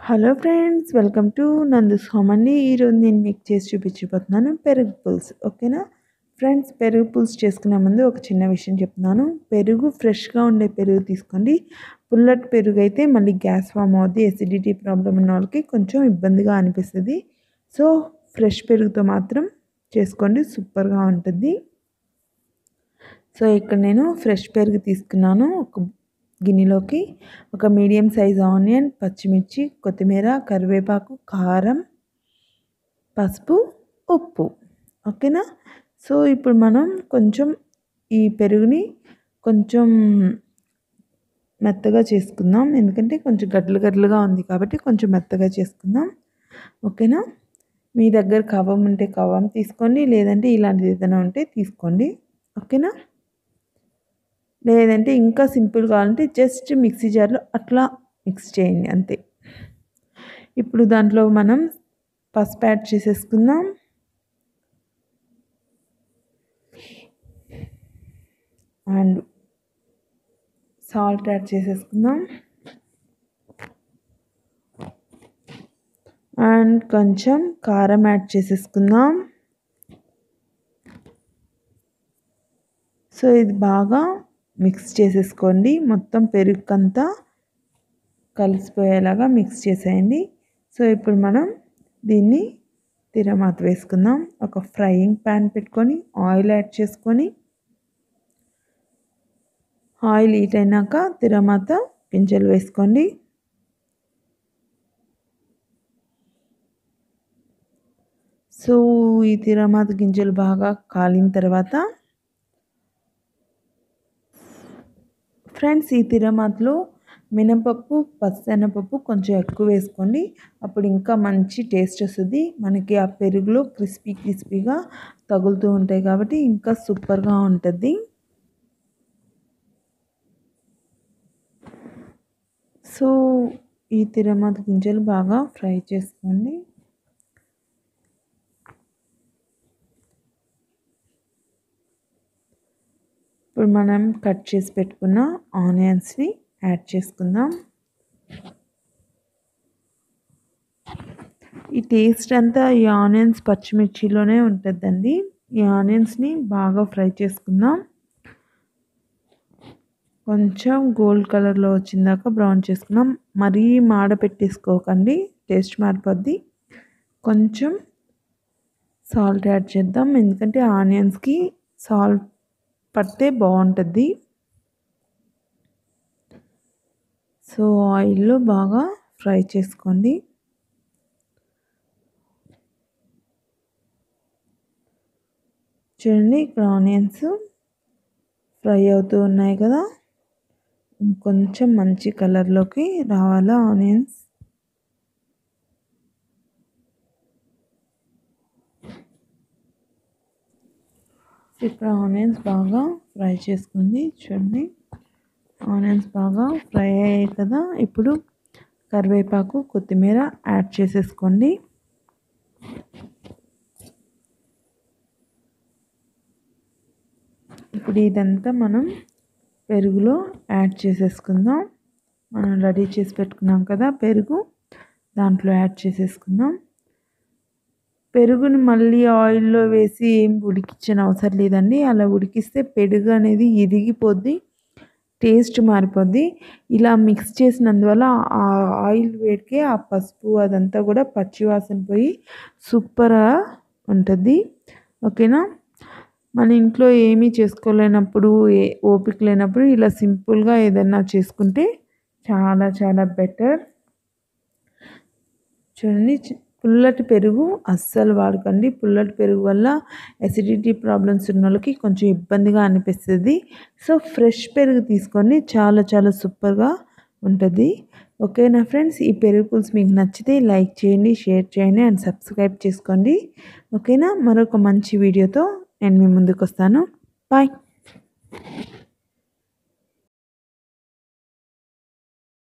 hello friends welcome to Nandu's home అండి ఈరోజు నేను మీకు చేసి చూపించబోతున్నాను పెరుగు పులుసు ఓకేనా ఫ్రెండ్స్ పెరుగు పులుసు చేసుకునే ముందు ఒక చిన్న విషయం చెప్తున్నాను పెరుగు ఫ్రెష్గా ఉండే పెరుగు తీసుకోండి పుల్లటి పెరుగు అయితే మళ్ళీ గ్యాస్ ఫామ్ అవుద్ది ఎసిడిటీ ప్రాబ్లం ఉన్న వాళ్ళకి కొంచెం ఇబ్బందిగా అనిపిస్తుంది సో ఫ్రెష్ పెరుగుతో మాత్రం చేసుకోండి సూపర్గా ఉంటుంది సో ఇక్కడ నేను ఫ్రెష్ పెరుగు తీసుకున్నాను ఒక గిన్నెలోకి ఒక మీడియం సైజ్ ఆనియన్ పచ్చిమిర్చి కొత్తిమీర కరివేపాకు కారం పసుపు ఉప్పు ఓకేనా సో ఇప్పుడు మనం కొంచెం ఈ పెరుగుని కొంచెం మెత్తగా చేసుకుందాం ఎందుకంటే కొంచెం గడ్డలు గడ్డలుగా ఉంది కాబట్టి కొంచెం మెత్తగా చేసుకుందాం ఓకేనా మీ దగ్గర కవం ఉంటే కవం తీసుకోండి లేదంటే ఇలాంటిది ఏదైనా ఉంటే తీసుకోండి ఓకేనా లేదంటే ఇంకా సింపుల్ కావాలంటే జస్ట్ మిక్సీ జార్లో అట్లా మిక్స్ చేయండి అంతే ఇప్పుడు దాంట్లో మనం పసుపు యాడ్ చేసేసుకుందాం అండ్ సాల్ట్ యాడ్ చేసేసుకుందాం అండ్ కొంచెం కారం యాడ్ చేసేసుకుందాం సో ఇది బాగా మిక్స్ చేసేసుకోండి మొత్తం పెరుగుకంతా కలిసిపోయేలాగా మిక్స్ చేసేయండి సో ఇప్పుడు మనం దీన్ని తిరమాత వేసుకుందాం ఒక ఫ్రైయింగ్ ప్యాన్ పెట్టుకొని ఆయిల్ యాడ్ చేసుకొని ఆయిల్ హీట్ అయినాక తిరమాత గింజలు వేసుకోండి సో ఈ తిరమాత గింజలు బాగా కాలిన తర్వాత ఫ్రెండ్స్ ఈ తిరమాతలో మినపప్పు పచ్చనపప్పు కొంచెం ఎక్కువ వేసుకోండి అప్పుడు ఇంకా మంచి టేస్ట్ వస్తుంది మనకి ఆ పెరుగులో క్రిస్పీ క్రిస్పీగా తగులుతూ ఉంటాయి కాబట్టి ఇంకా సూపర్గా ఉంటుంది సో ఈ తిరమాత గింజలు బాగా ఫ్రై చేసుకోండి ఇప్పుడు మనం కట్ చేసి పెట్టుకున్న ఆనియన్స్ని యాడ్ చేసుకుందాం ఈ టేస్ట్ అంతా ఈ ఆనియన్స్ పచ్చిమిర్చిలోనే ఉంటుందండి ఈ ఆనియన్స్ని బాగా ఫ్రై చేసుకుందాం కొంచెం గోల్డ్ కలర్లో వచ్చిందాక బ్రౌన్ చేసుకుందాం మరీ మాడ పెట్టేసుకోకండి టేస్ట్ మారిపోద్ది కొంచెం సాల్ట్ యాడ్ చేద్దాం ఎందుకంటే ఆనియన్స్కి సాల్ట్ పడితే బాగుంటుంది సో ఆయిల్లో బాగా ఫ్రై చేసుకోండి చూడండి ఇక్కడ ఆనియన్స్ ఫ్రై అవుతూ ఉన్నాయి కదా ఇంకొంచెం మంచి కలర్లోకి రావాలా ఆనియన్స్ ఇక్కడ ఆనియన్స్ బాగా ఫ్రై చేసుకుంది చూడండి ఆనియన్స్ బాగా ఫ్రై అయ్యాయి కదా ఇప్పుడు కరివేపాకు కొత్తిమీర యాడ్ చేసేసుకోండి ఇప్పుడు ఇదంతా మనం పెరుగులో యాడ్ చేసేసుకుందాం మనం రెడీ చేసి పెట్టుకున్నాం కదా పెరుగు దాంట్లో యాడ్ చేసేసుకుందాం పెరుగుని మళ్ళీ ఆయిల్లో వేసి ఏం ఉడికించిన అవసరం లేదండి అలా ఉడికిస్తే పెరుగు అనేది ఇరిగిపోద్ది టేస్ట్ మారిపోద్ది ఇలా మిక్స్ చేసినందువల్ల ఆ ఆయిల్ వేడికి ఆ పసుపు అదంతా కూడా పచ్చివాసన పోయి సూపర్గా ఉంటుంది ఓకేనా మన ఇంట్లో ఏమీ చేసుకోలేనప్పుడు ఏ ఓపిక లేనప్పుడు ఇలా సింపుల్గా ఏదైనా చేసుకుంటే చాలా చాలా బెటర్ చూడండి పుల్లటి పెరుగు అస్సలు వాడకండి పుల్లటి పెరుగు వల్ల ఎసిడిటీ ప్రాబ్లమ్స్ ఉన్న వాళ్ళకి కొంచెం ఇబ్బందిగా అనిపిస్తుంది సో ఫ్రెష్ పెరుగు తీసుకొని చాలా చాలా సూపర్గా ఉంటుంది ఓకేనా ఫ్రెండ్స్ ఈ పెరుగు పులుసు మీకు నచ్చితే లైక్ చేయండి షేర్ చేయండి అండ్ సబ్స్క్రైబ్ చేసుకోండి ఓకేనా మరొక మంచి వీడియోతో నేను మీ ముందుకు వస్తాను బాయ్